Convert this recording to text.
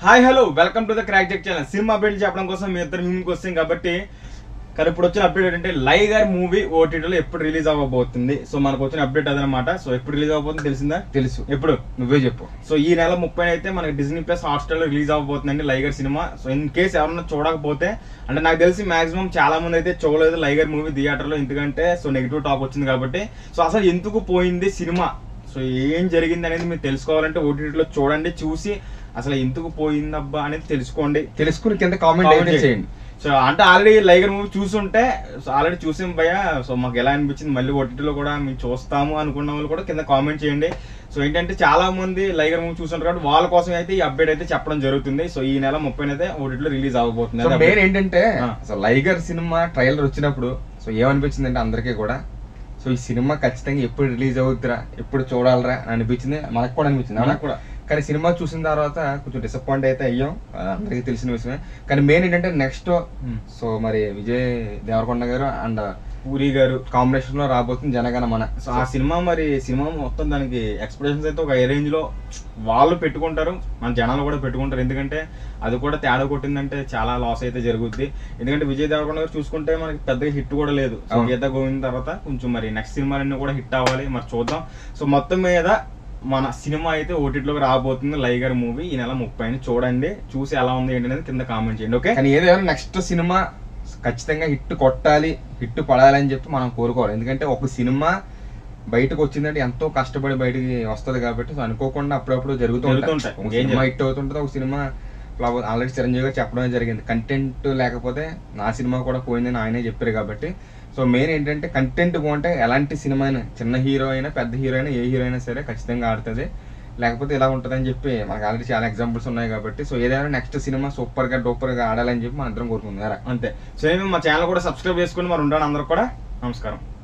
Hi hello welcome to the crack check channel cinema update చెప్పడం కోసం మీ ఇద్దరు ముందుకు వస్తాం కాబట్టి కానీ ఇప్పుడు వచ్చిన అప్డేట్ ఏంటంటే లైగర్ మూవీ ఓటీటీలో ఎప్పుడు రిలీజ్ అవ్వబోతుంది సో మనకు వచ్చిన అప్డేట్ అదనమాట సో ఎప్పుడు రిలీజ్ అవ్వబోతుంది తెలిసిందా తెలుసు ఎప్పుడు నువ్వే చెప్పు సో ఈ నెల ముప్పై అయితే మనకి డిజ్నీ ప్లస్ హాట్స్టార్ లో రిలీజ్ అవ్వబోతుందండి Liger cinema so in case ఎవరన్నా చూడకపోతే అంటే నాకు తెలిసి మాక్సిమం చాలా మంది అయితే చూడలేదు లైగర్ మూవీ థియేటర్ లో ఎందుకంటే సో నెగిటివ్ టాక్ వచ్చింది కాబట్టి సో అసలు ఎందుకు పోయింది సినిమా సో ఏం జరిగింది అనేది మీరు తెలుసుకోవాలంటే ఓటీటీలో చూడండి చూసి అసలు ఎందుకు పోయిందబ్బా అనేది తెలుసుకోండి తెలుసుకుని కింద కామెంట్ Comment అయితే చేయండి. చేయండి సో అంటే ఆల్రెడీ లైగర్ మూవీ చూసుంటే సో ఆల్రెడీ చూసాం భయ సో మాకు ఎలా అనిపించింది మళ్ళీ ఓటీటీలో కూడా మేము చూస్తాము అనుకున్న వాళ్ళు కూడా కింద కామెంట్ చేయండి సో ఏంటంటే చాలా మంది లైగర్ మూవీ చూసుంటారు కాబట్టి వాళ్ళ కోసం అయితే ఈ అప్డేట్ అయితే చెప్పడం జరుగుతుంది సో ఈ నెల ముప్పై అయితే ఓటీటీలో రిలీజ్ అవ్వబోతుంది సో అది మెయిన్ update. ఏంటంటే ఆ. సో లైగర్ సినిమా ట్రైలర్ వచ్చినప్పుడు సో ఏమనిపించింది అంటే అందరికీ కూడా సో ఈ సినిమా ఖచ్చితంగా ఎప్పుడు రిలీజ్ అవుతురా ఎప్పుడు చూడాలరా అని అనిపించింది మనకు కూడా అనిపించింది అవునా? మనకు కూడా. కానీ సినిమా చూసిన తర్వాత కొంచెం డిసప్పాయింట్ అయితే అయ్యాం ఆ, అందరికీ తెలిసిన విషయమే కానీ మెయిన్ ఏంటంటే నెక్స్ట్ Hmm. సో మరి విజయ్ దేవరకొండ గారు అండ్ పూరి గారు కాంబినేషన్ లో రాబోతుంది జనగణ మన సో ఆ సినిమా మరి సినిమా మొత్తం దానికి ఎక్స్పెక్టేషన్స్ అయితే ఒక రేంజ్ లో వాళ్ళు పెట్టుకుంటారు మన జనాలు కూడా పెట్టుకుంటారు ఎందుకంటే అది కూడా తేడా కొట్టిందంటే చాలా లాస్ అయితే జరుగుద్ది ఎందుకంటే విజయ్ దేవరకొండ గారు చూసుకుంటే మనకి పెద్దగా హిట్ కూడా లేదు సో అవును. గీత గోవింద తర్వాత కొంచెం మరి నెక్స్ట్ సినిమాలన్నీ కూడా హిట్ అవ్వాలి మరి చూద్దాం సో మొత్తం మీద మన సినిమా అయితే ఓటీటీలోకి రాబోతుంది లైగర్ మూవీ ఈ నెల ముప్పై చూడండి చూసి ఎలా ఉంది ఏంటి అనేది కింద కామెంట్ చేయండి ఓకే కానీ ఏదైనా నెక్స్ట్ సినిమా ఖచ్చితంగా హిట్ కొట్టాలి హిట్ పడాలి అని చెప్పి మనం కోరుకోవాలి ఎందుకంటే ఒక సినిమా బయటకు వచ్చిందంటే ఎంతో కష్టపడి బయటికి వస్తది కాబట్టి సో అనుకోకుండా అప్పుడప్పుడు జరుగుతూ జరుగుతూ ఉంటాయి ఉంటాయి. ఒక ఏం సినిమా చేయాలి? హిట్ అవుతుంటుంది ఒక సినిమా ఫ్లాప్ ఆల్రెడీ చిరంజీవి గారు చెప్పడమే జరిగింది కంటెంట్ లేకపోతే నా సినిమా కూడా పోయిందని ఆయనే చెప్పారు కాబట్టి సో మెయిన్ ఏంటంటే కంటెంట్ బాగుంటే ఎలాంటి సినిమా అయినా చిన్న హీరో అయినా పెద్ద హీరో అయినా ఏ హీరో అయినా సరే ఖచ్చితంగా ఆడుతుంది లేకపోతే ఇలా ఉంటుందని చెప్పి మనకి ఆల్రెడీ చాలా ఎగ్జాంపుల్స్ ఉన్నాయి కాబట్టి సో ఏదైనా నెక్స్ట్ సినిమా సూపర్ గా డూపర్ గా ఆడాలని చెప్పి మన ఇద్దరం కోరుకుంటున్నారా అంతే సో నేను మా ఛానల్ కూడా సబ్స్క్రైబ్ చేసుకుని మరి ఉండండి అందరూ కూడా నమస్కారం